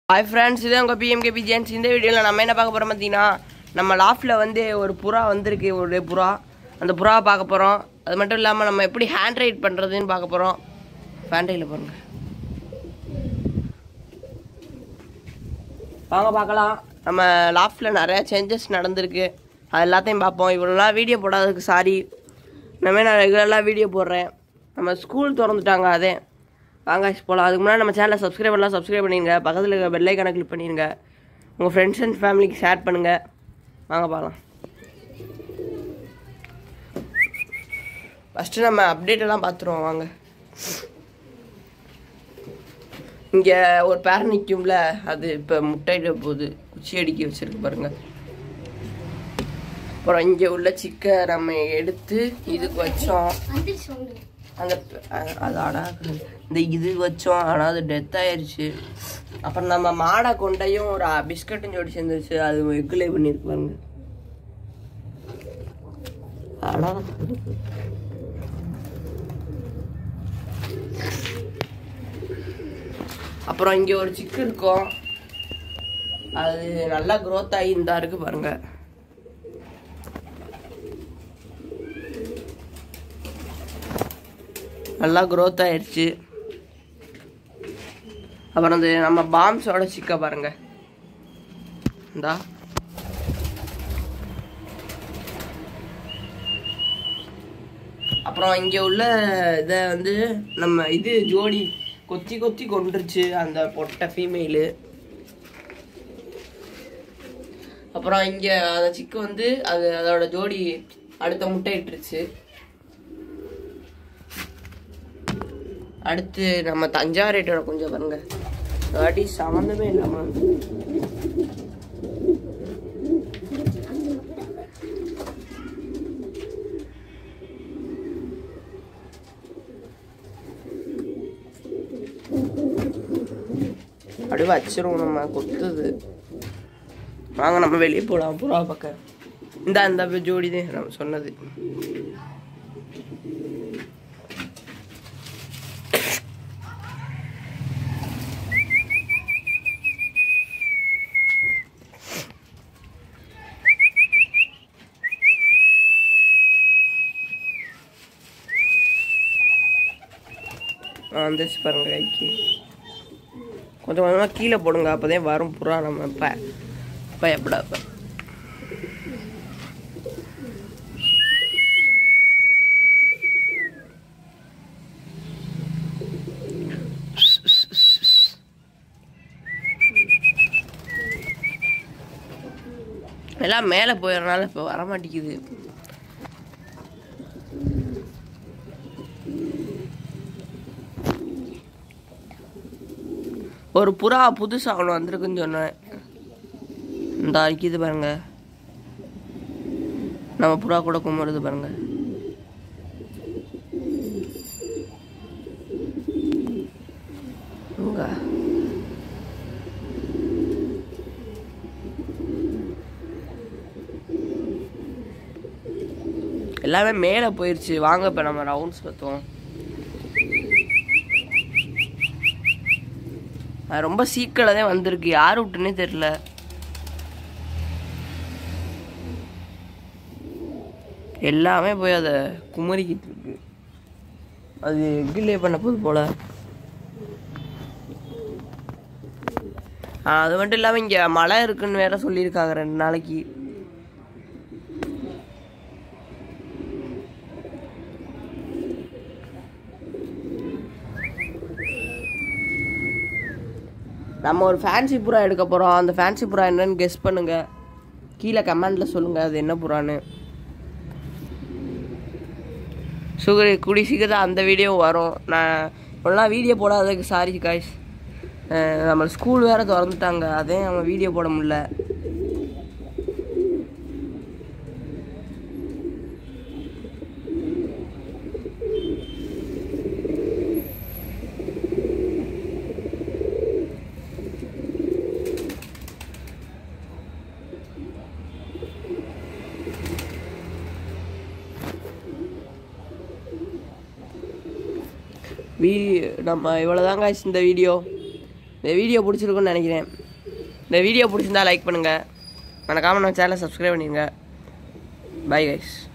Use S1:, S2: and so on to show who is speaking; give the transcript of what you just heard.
S1: Hi friends இது உங்கள் PMK பிஜிஎன்ஸ் இந்த வீடியோவில் நம்ம என்ன பார்க்க போகிறோம் பார்த்தீங்கன்னா நம்ம லாஃப்டில் வந்து ஒரு புறா வந்திருக்கு ஒரு புறா அந்த புறாவை பார்க்க போகிறோம் அது மட்டும் இல்லாமல் நம்ம எப்படி ஹேண்ட் ரைட் பண்ணுறதுன்னு பார்க்க போகிறோம் ஹேண்ட் ரைட்டில் பாருங்க வாங்க பார்க்கலாம் நம்ம லாஃப்டில் நிறையா சேஞ்சஸ் நடந்திருக்கு அது எல்லாத்தையும் பார்ப்போம் இவ்வளோலாம் வீடியோ போடாததுக்கு சாரி இனிமேல் நான் ரெகுலராக வீடியோ போடுறேன் நம்ம ஸ்கூல் திறந்துட்டாங்க அதே வாங்க போகலாம் அதுக்கு முன்னாடி நம்ம சேனலை சப்ஸ்கிரைப் பண்ணலாம் சப்ஸ்கிரைப் பண்ணிடுங்க பக்கத்தில் இருக்க பெல் ஐக்கானை கிளிக் பண்ணிடுங்க உங்கள் ஃப்ரெண்ட்ஸ் அண்ட் ஃபேமிலிக்கு ஷேர் பண்ணுங்கள் வாங்க பார்க்கலாம் ஃபஸ்ட்டு நம்ம அப்டேட் எல்லாம் பார்த்துருவோம் வாங்க இங்கே ஒரு பேர் நிற்கும்ல அது இப்போ முட்டையிட போகுது குச்சி அடிக்க வச்சிருக்கு பாருங்க அப்புறம் இங்கே உள்ள சிக்கை நம்ம எடுத்து இதுக்கு வச்சோம் அந்த ப- அ- அது அடா இந்த இது வச்சோம் ஆனால் அது டெத் ஆயிருச்சு அப்புறம் நம்ம மாடை கொண்டையும் ஒரு பிஸ்கட்டும் ஜோடி சேர்ந்துருச்சு அது எக்குலே பண்ணியிருக்கு பாருங்க அடா அப்புறம் இங்கே ஒரு சிக்கு இருக்கும் அது நல்லா growth ஆகி இந்தா இருக்கு பாருங்க நல்லா growth ஆயிடுச்சு அப்புறம் அந்த நம்ம பாம்ஸோட சிக்க பாருங்க இந்தா அப்புறம் இங்க உள்ள இதை வந்து நம்ம இது ஜோடி கொத்தி கொத்தி கொண்டுருச்சு அந்த பொட்டை ஃபீமெயிலு அப்புறம் இங்க அந்த சிக்கு வந்து அது அதோட ஜோடி அடுத்த முட்டை இட்டுருச்சு அடுத்து நம்ம தஞ்சாவூரேட்டோட கொஞ்சம் பாருங்க வாட்டி சம்மந்தமே இல்லாம அப்படியே வச்சிரும் நம்ம கொத்துது வாங்க நம்ம வெளியே போலாம் புறா பக்கம் இந்த அந்த ஜோடி தான் நம்ம சொன்னது ஆ, வந்துருச்சு பாருங்க கைக்கு கொஞ்சம் கொஞ்சமாக கீழே போடுங்க அப்போதான் வரும் புறா நம்ம ப பயப்படாப்ப எல்லாம் மேலே போயிடறனால இப்போ வர மாட்டேங்குது ஒரு புறா புதுசா ஒன்று வந்திருக்குன்னு சொன்னேன் இந்த அரிக்குது பாருங்க நம்ம புறா கூட கும்பிடுது பாருங்க இங்க. எல்லாமே மேலே போயிருச்சு வாங்க இப்போ நம்ம ரவுண்ட்ஸ் பார்த்தோம் அது ரொம்ப சீக்கிரம் தான் வந்திருக்கு யார் விட்டுனே தெரியல எல்லாமே போய் அதை குமரிக்கிட்டு இருக்கு அது எக்கிலே பண்ண போது போல ஆ, அது மட்டும் இல்லாமல் இங்கே மழை இருக்குன்னு வேற சொல்லியிருக்காங்க ரெண்டு நாளைக்கு நம்ம ஒரு ஃபேன்சி புறா எடுக்க போகிறோம் அந்த ஃபேன்சி புறா என்னன்னு கெஸ் பண்ணுங்க கீழே கமெண்டில் சொல்லுங்கள் அது என்ன புறான்னு சுகர் கூடி சீக்கிரம் அந்த வீடியோ வரும் நான் இப்போலாம் வீடியோ போடாததுக்கு சாரி காய்ஸ் நம்ம ஸ்கூல் வேறு திறந்துட்டாங்க அதே நம்ம வீடியோ போட முடியல வீ நம்ம இவ்வளோதாங்க இந்த வீடியோ இந்த வீடியோ பிடிச்சிருக்குன்னு நினைக்கிறேன் இந்த வீடியோ பிடிச்சிருந்தா லைக் பண்ணுங்கள் மறக்காம நம்ம சேனலை சப்ஸ்கிரைப் பண்ணிடுங்க பை கைஸ்